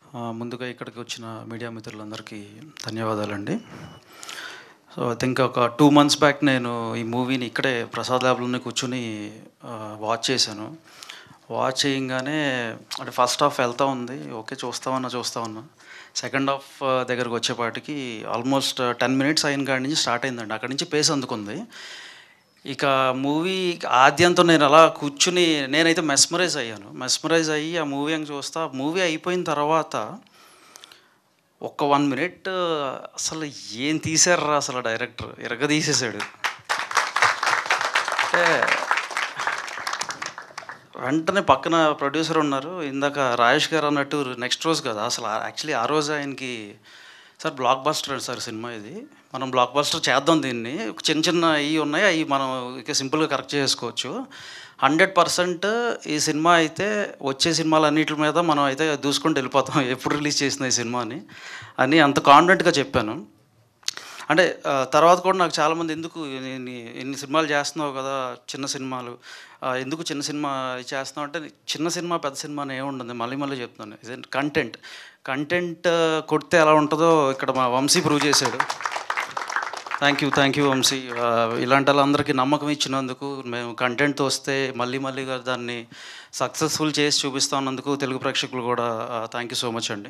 ఆ, ముందుగా ఇక్కడికి వచ్చిన మీడియా మిత్రులందరికీ ధన్యవాదాలండి సో ఐ థింక్ ఒక టూ మంత్స్ బ్యాక్ నేను ఈ మూవీని ఇక్కడే ప్రసాద్ ల్యాబ్లోనే కూర్చుని వాచ్ చేశాను వాచ్ చేయగానే అంటే ఫస్ట్ హాఫ్ వెళ్తా ఉంది ఓకే చూస్తామన్నా చూస్తా ఉన్నా సెకండ్ హాఫ్ దగ్గరకు వచ్చేపాటికి ఆల్మోస్ట్ టెన్ మినిట్స్ అయిన కాడి నుంచి స్టార్ట్ అయిందండి అక్కడి నుంచి పేస్ అందుకుంది ఇక మూవీ ఆద్యంతం నేను అలా కూర్చుని నేనైతే మెస్మరైజ్ అయ్యాను మెస్మరైజ్ అయ్యి ఆ మూవీ అని చూస్తా మూవీ అయిపోయిన తర్వాత ఒక్క వన్ మినిట్ అసలు ఏం తీసారా అసలు డైరెక్టర్ ఎరగ తీసేసాడు అంటే వెంటనే పక్కన ప్రొడ్యూసర్ ఉన్నారు ఇందాక రాజేష్ గారు అన్నట్టు నెక్స్ట్ రోజు కదా అసలు యాక్చువల్లీ ఆ రోజు ఆయనకి సార్ బ్లాక్ బస్టర్ సార్ సినిమా ఇది మనం బ్లాక్ బస్టర్ చేద్దాం దీన్ని ఒక చిన్న చిన్న ఇవి ఉన్నాయి అవి మనం ఇక సింపుల్గా కరెక్ట్ చేసుకోవచ్చు హండ్రెడ్ పర్సెంట్ ఈ సినిమా అయితే వచ్చే సినిమాలు అన్నిటి మీద మనం అయితే దూసుకుంటూ వెళ్ళిపోతాం ఎప్పుడు రిలీజ్ చేసిన ఈ సినిమాని అని అంత కాన్ఫిడెంట్గా చెప్పాను అంటే ఆ, తర్వాత కూడా నాకు చాలామంది ఎందుకు ఇన్ని ఇన్ని సినిమాలు చేస్తున్నావు కదా చిన్న సినిమాలు ఆ, ఎందుకు చిన్న సినిమా చేస్తున్నావు అంటే చిన్న సినిమా పెద్ద సినిమా అని ఏముండదు మళ్ళీ మళ్ళీ చెప్తున్నాను ఇది కంటెంట్ కంటెంట్ కొడితే ఎలా ఉంటుందో ఇక్కడ మా వంశీ ప్రూవ్ చేశాడు thank you thank you Vamsi ఆ, ఇలాంటి వాళ్ళందరికీ నమ్మకం ఇచ్చినందుకు మేము కంటెంట్తో వస్తే మళ్ళీ మళ్ళీగా దాన్ని సక్సెస్ఫుల్ చేసి చూపిస్తా ఉన్నందుకు తెలుగు ప్రేక్షకులు కూడా థ్యాంక్ యూ సో మచ్ అండి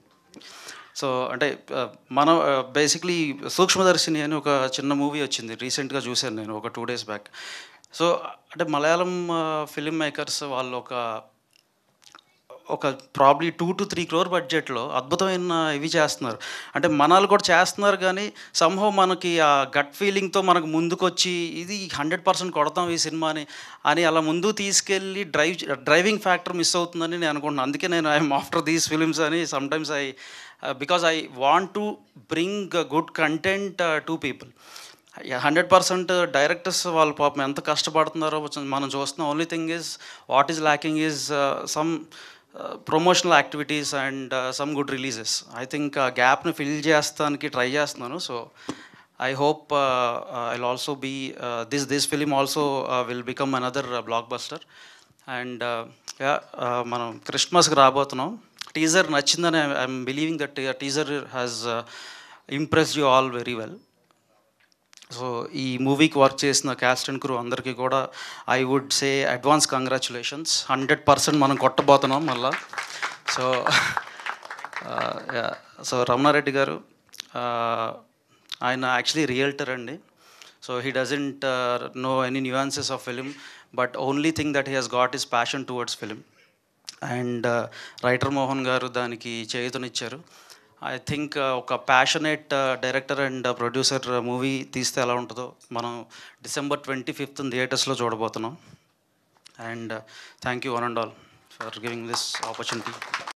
సో అంటే ఆ, మనం బేసిక్లీ సూక్ష్మదర్శిని అని ఒక చిన్న మూవీ వచ్చింది రీసెంట్గా చూశాను నేను ఒక టూ డేస్ బ్యాక్ సో అంటే మలయాళం ఫిలిం మేకర్స్ వాళ్ళు ఒక ఒక probably two to three crore బడ్జెట్లో అద్భుతమైన ఇవి చేస్తున్నారు అంటే మనాలు కూడా చేస్తున్నారు కానీ సంభవం మనకి ఆ గట్ ఫీలింగ్తో మనకు ముందుకొచ్చి ఇది హండ్రెడ్ పర్సెంట్ కొడతాం ఈ సినిమాని అని అలా ముందు తీసుకెళ్ళి డ్రైవ్ డ్రైవింగ్ ఫ్యాక్టర్ మిస్ అవుతుందని నేను అనుకుంటున్నాను అందుకే నేను ఐఎమ్ ఆఫ్టర్ దీస్ ఫిలిమ్స్ అని sometimes I because I want to bring good content to people hundred percent directors వాళ్ళు పాపం ఎంత కష్టపడుతున్నారో మనం చూస్తున్నాం only thing is what is lacking is some promotional activities and some good releases I think ఆ గ్యాప్ని fill చేస్తానికి try చేస్తున్నాను so I hope I also be this this film also will become another blockbuster and మనం క్రిస్మస్కి రాబోతున్నాం teaser నచ్చిందని I'm believing that teaser has impressed you all very well so ఈ మూవీకి work చేసిన cast and crew అందరికీ కూడా I would say advance congratulations hundred percent మనం కొట్టబోతున్నాం మళ్ళా సో సో రమణారెడ్డి గారు uh, ఆయన యాక్చువల్లీ రియల్టర్ అండి so he doesn't know any nuances of film but only thing that he has got is passion towards film and writer Mohan గారు దానికి చేయుతనిచ్చారు I think ఒక passionate director and producer movie తీస్తే ఎలా ఉంటుందో మనం డిసెంబర్ ట్వంటీ ఫిఫ్త్ థియేటర్స్లో చూడబోతున్నాం and thank you one and all for giving this opportunity